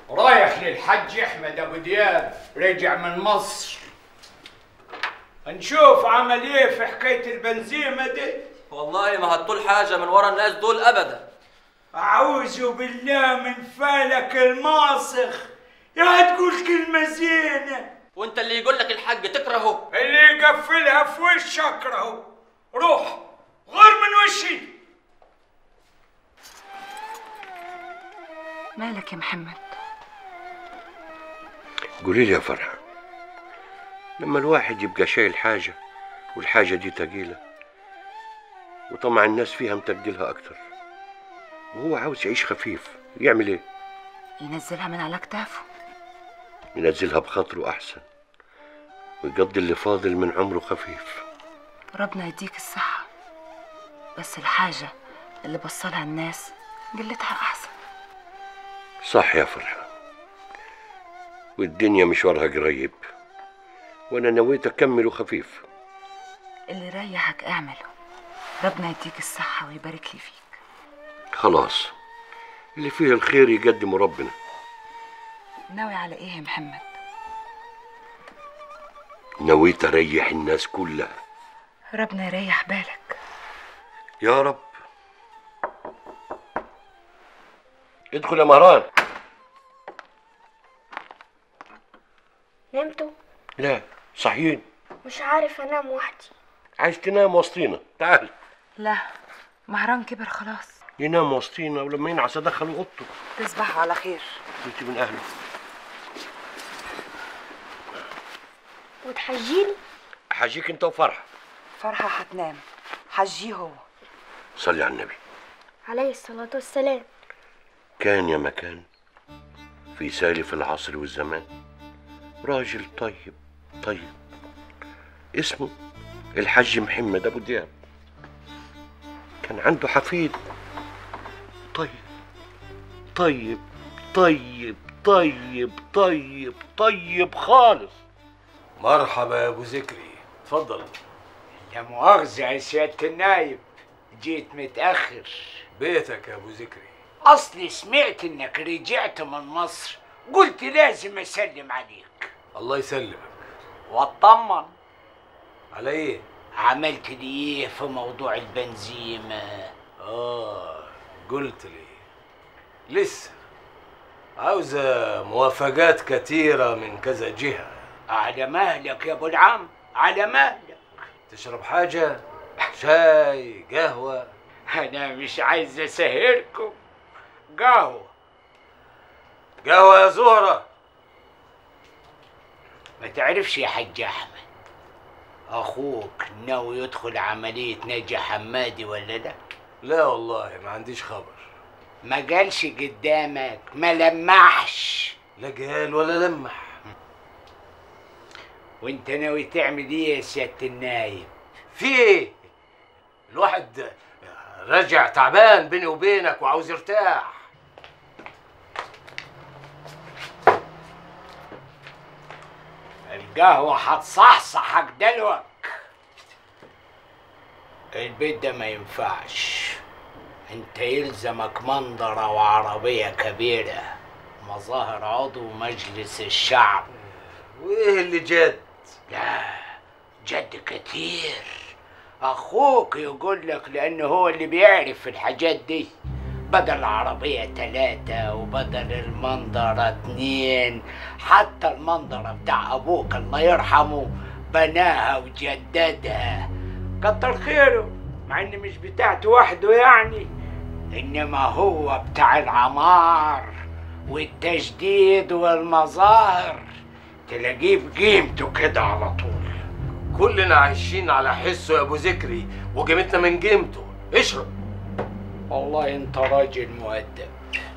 رايح للحج احمد ابو دياب رجع من مصر نشوف عمل ايه في حكايه البنزيمه دي والله ما هتطول حاجة من ورا الناس دول أبدا اعوذ بالله من فالك الماسخ يا تقول كلمه زينه وانت اللي يقول لك الحج تكرهه اللي يقفلها في وش اكرهه روح غير من وشي مالك يا محمد قولي لي يا فرحة لما الواحد يبقى شايل حاجة والحاجة دي تقيلة وطمع الناس فيها متقلها أكتر وهو عاوز يعيش خفيف يعمل إيه؟ ينزلها من على كتافه ينزلها بخاطره أحسن ويقضي اللي فاضل من عمره خفيف ربنا يديك الصحة بس الحاجة اللي بصلها الناس قلتها أحسن صح يا فرحة والدنيا مشوارها قريب وأنا نويت أكمله خفيف اللي يريحك اعمله ربنا يديك الصحة ويبارك لي فيك خلاص اللي فيه الخير يقدمه ربنا ناوي على ايه يا محمد نويت أريح الناس كلها ربنا يريح بالك يا رب ادخل يا مهران نمتوا لا صحيين مش عارف انام وحدي عايز تنام وسطينا تعال لا مهران كبر خلاص ينام وسطينا ولما ينعس ادخله اوضته تصبحوا على خير انت من اهله وتحجيني حاجيك انت وفرحه فرحة هتنام حجيه هو صلي على النبي عليه الصلاة والسلام كان يا مكان في سالف العصر والزمان راجل طيب طيب اسمه الحاج محمد ابو دياب كان عنده حفيد طيب طيب طيب طيب طيب طيب خالص مرحبا يا ابو ذكري اتفضل لا مؤاخذة يا سيادة النايب جيت متأخر بيتك يا ابو ذكري أصلي سمعت إنك رجعت من مصر قلت لازم أسلم عليك الله يسلمك واطمن على ايه عملت لي إيه في موضوع البنزيمة اه قلت لي لسه عاوزة موافقات كثيرة من كذا جهة على مهلك يا أبو العم على مهلك تشرب حاجة شاي قهوة أنا مش عايز أسهركم قهوة قهوة يا زهرة ما تعرفش يا حاج أحمد أخوك ناوي يدخل عملية نجا حمادي ولا لا؟ لا والله ما عنديش خبر ما قالش قدامك ما لمحش لا قال ولا لمح وانت ناوي تعمل ايه يا سيادة النايب في ايه الواحد رجع تعبان بيني وبينك وعاوز يرتاح القهوة هتصحصحك دلوك البيت ده ما ينفعش انت يلزمك منظرة وعربية كبيرة مظاهر عضو مجلس الشعب وايه اللي جد لا جد كتير اخوك يقول لك لانه هو اللي بيعرف في الحاجات دي بدل العربية تلاتة وبدل المنظرة اتنين حتى المنظرة بتاع ابوك الله يرحمه بناها وجددها كتر خيره مع ان مش بتاعته وحده يعني انما هو بتاع العمار والتجديد والمظاهر تلاقيه بقيمته كده على طول كلنا عايشين على حسه يا ابو ذكري وقيمتنا من قيمته اشرب والله انت راجل مؤدب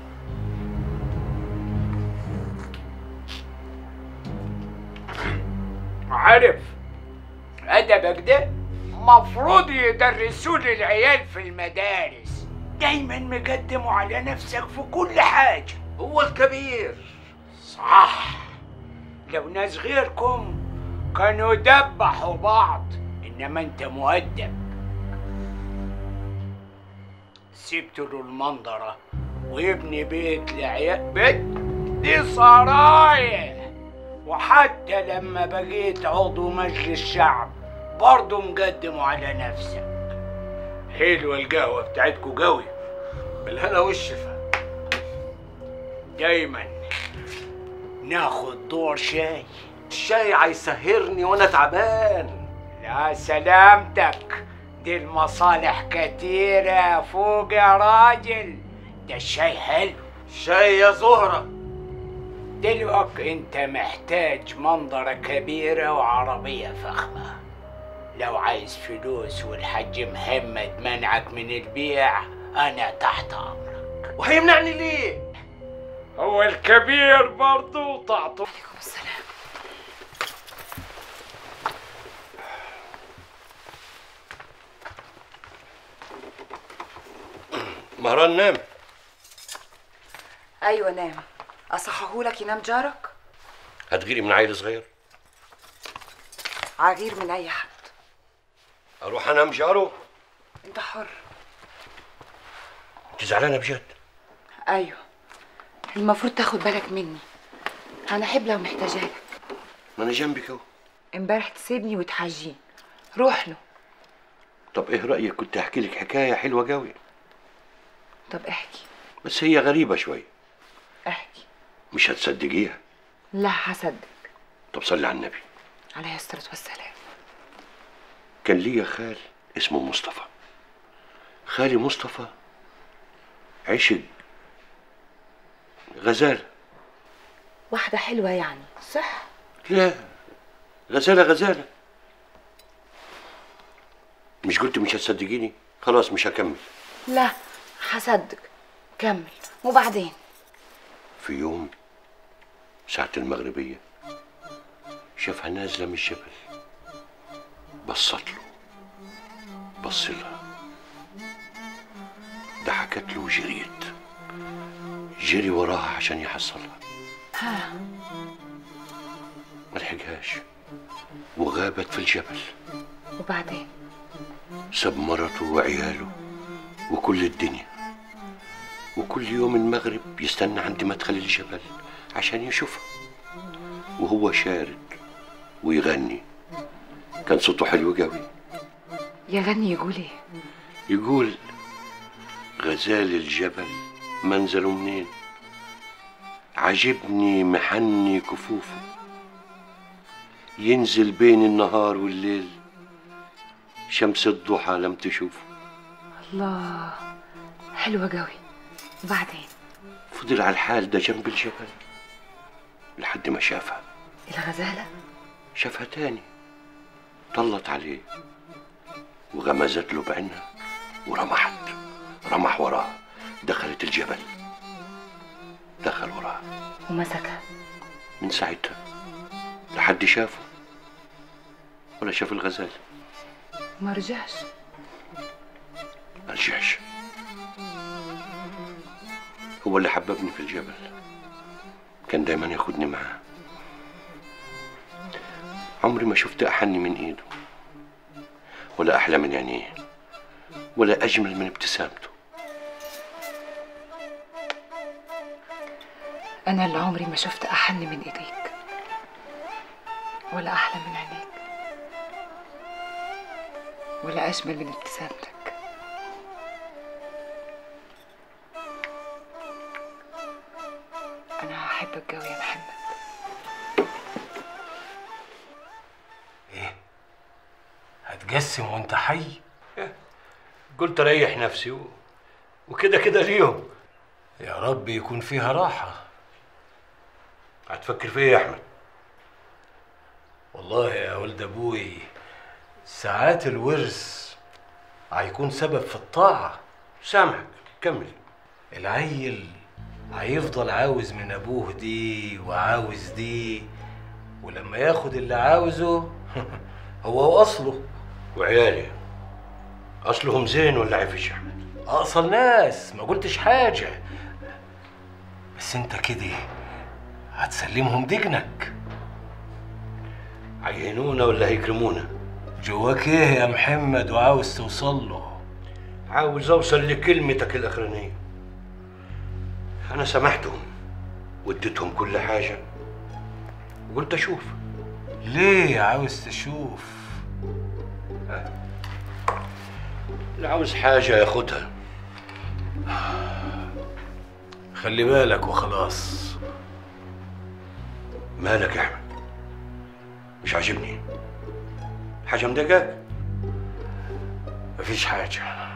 عارف ادبك ده مفروض يدرسوه للعيال في المدارس دايما مقدموا على نفسك في كل حاجه هو الكبير صح لو ناس غيركم كانوا دبحوا بعض انما انت مؤدب سبت له المنظرة ويبني بيت لعيال بيت عندي سرايا وحتى لما بقيت عضو مجلس شعب برضه مقدم على نفسك حلوة القهوة بتاعتكو قوي بالهنا والشفا دايما ناخد دور شاي الشاي هيسهرني وانا تعبان لا سلامتك دي المصالح كتيرة فوق يا راجل ده الشاي حلو شاي يا زهرة دلوقت انت محتاج منظرة كبيرة وعربية فخمة لو عايز فلوس والحاج محمد منعك من البيع انا تحت امرك وهيمنعني ليه؟ هو الكبير برضه تعطوا عليكم السلام مهران نام ايوه نام اصحهولك ينام جارك هتغيري من عيل صغير عغير من اي حد اروح انام جاره انت حر انت زعلانه بجد ايوه المفروض تاخد بالك مني انا احب لو محتاجالك ما انا جنبك اهو امبارح تسيبني وتحجيه روح له طب ايه رايك كنت احكي لك حكايه حلوه قوي طب احكي بس هي غريبه شويه احكي مش هتصدقيها لا هصدق طب صلي على النبي عليه الصلاه والسلام كان ليا خال اسمه مصطفى خالي مصطفى عشق غزالة واحده حلوه يعني صح لا غزالة غزالة مش قلت مش هتصدقيني خلاص مش هكمل لا هصدق كمل وبعدين في يوم ساعة المغربية شافها نازلة من الجبل بصت له بص لها ضحكت له وجريت جري وراها عشان يحصلها ها ملحقهاش وغابت في الجبل وبعدين ساب مرته وعياله وكل الدنيا وكل يوم المغرب يستنى عند مدخل الجبل عشان يشوفها وهو شارد ويغني كان صوته حلو قوي يغني يقول ايه يقول غزال الجبل منزله منين عجبني محني كفوفه ينزل بين النهار والليل شمس الضحى لم تشوفه الله حلوه قوي وبعدين فضل على الحال ده جنب الجبل لحد ما شافها الغزاله شافها تاني طلت عليه وغمزت له بعينها ورمحت رمح وراه دخلت الجبل دخل وراه ومسكها من ساعتها لحد شافه ولا شاف الغزال ما رجعش ما رجعش هو اللي حببني في الجبل كان دايما ياخدني معاه عمري ما شفت أحن من إيده ولا أحلى من عينيه ولا أجمل من ابتسامته انا اللي عمري ما شفت احن من ايديك ولا احلى من عينيك ولا اجمل من ابتسامتك انا هحبك قوي يا محمد هتقسم وانت حي قلت أريح نفسي و... وكده كده اليوم يا رب يكون فيها راحة هتفكر في إيه يا أحمد؟ والله يا ولد ابوي ساعات الورث هيكون سبب في الطاعة سامحك كمل العيل هيفضل عاوز من ابوه دي وعاوز دي ولما ياخد اللي عاوزه هو واصله وعيالي أصلهم زين ولا عفش يا أحمد؟ اقصل ناس ما قلتش حاجة بس انت كده هتسلمهم دجنك عينونا ولا هيكرمونا؟ جواك ايه يا محمد وعاوز توصل له عاوز اوصل لكلمتك الاخرانيه انا سامحتهم واديتهم كل حاجة وقلت أشوف ليه عاوز تشوف اللي عاوز حاجة ياخدها خلي بالك وخلاص مالك يا أحمد مش عاجبني حاجة مضايقاك مفيش حاجة